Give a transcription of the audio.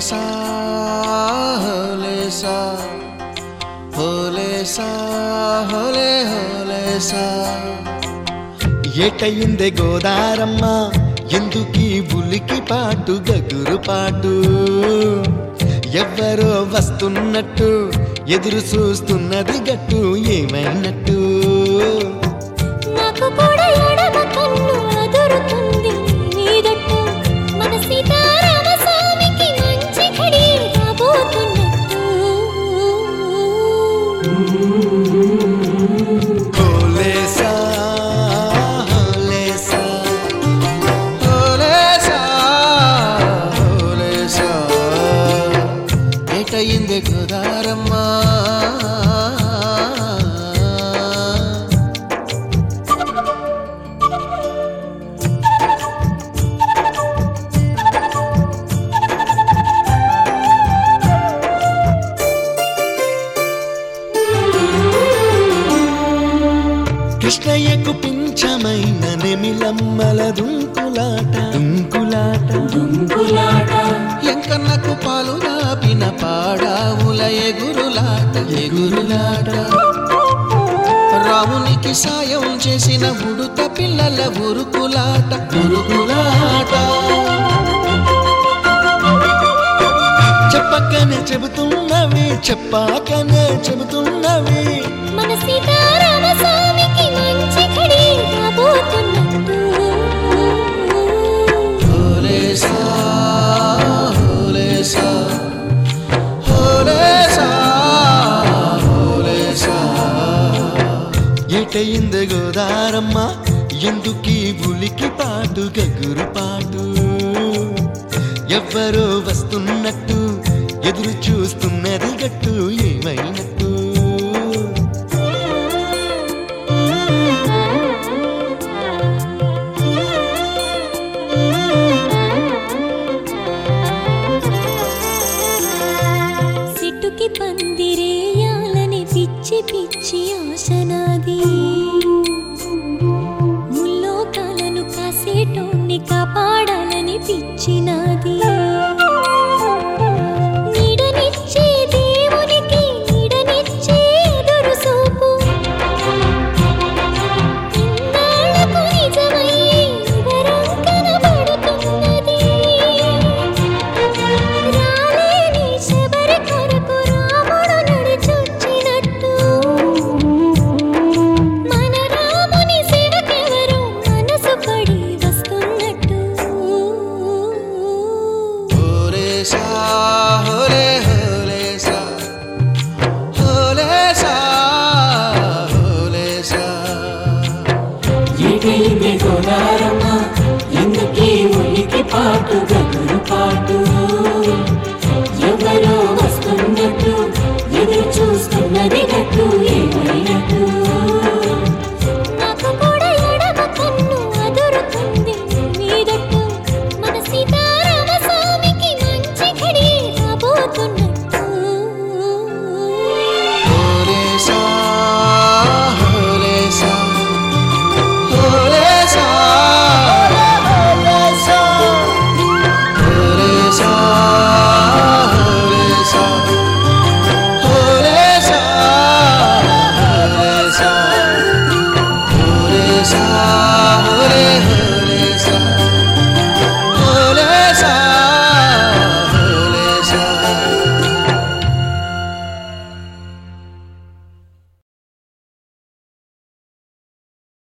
హోలేసా హోలేసా హోలేసా హోలే హోలేసా ఏటయిందే గోదారమ్మ ఎందుకీ ఉలికి పాటు గగురు పాటు ఎవ్వరో వస్తున్నట్టు ఎదురు చూస్తున్నది గట్టు ఏమైనట్టు నాకు కూడా ఎడమ కన్ను అదురుతుంది నీదట్టు మన సీతారామ స్వామికి మంచి ఘడి రాబోతున్నట్టు హోలేసా హోలేసా హోలేసా హోలేసా ఏటయిందే గోదారమ్మా కృష్ణయ్యకు పింఛమైన నెమిలమ్మల దుంకులాట దుంకులాట ఎంకన్నకు పాలు రాపిన పాడావుల ఎగురులాట ఎగురులాట రామునికి సాయం చేసిన ఉడుత పిల్లల ఉరుకులాట ఉరుకులాట చెప్పకనే చెబుతున్నవి చెప్పాకనే చెబుతున్నవి మన సీతారామ స్వామికి మంచి ఘడి రాబోతున్నట్టు హోలేసా హోలేసా హోలేసా హోలేసా ఎటయింది గోదారమ్మ ఎందుకీ ఉలికి పాటు గగురు పాటు ఎవ్వరో వస్తున్నట్టు ఎదురు చూస్తున్నది గట్టు ఏమైనట్టు సిట్టుకి పందిరేయాలని పిచ్చి పిచ్చి ఆశనాది ముల్లోకాలను కాసేటోన్ని కాపాడాలని పిచ్చినాది నీడనిచ్చే దేవునికి నీడనిచ్చే ఎదురు చూపు ఇన్నాళ్లకు నిజమయ్యి వరం కనబడుతున్నది రాలేని శబరి కొరకు రాముడు నడిచొచ్చినట్టు మన రాముని సేవకెవరు మనసు పడి వస్తున్నట్టు హోలేసా హోలే హోలేసా హోలేసా హోలేసా ఏటైంది గోదారమ్మ ఎందుకీ ఉనికి పాటు గగురు పాటు ఎవరో వస్తున్నట్టు ఎదురు చూస్తున్నది గట్టు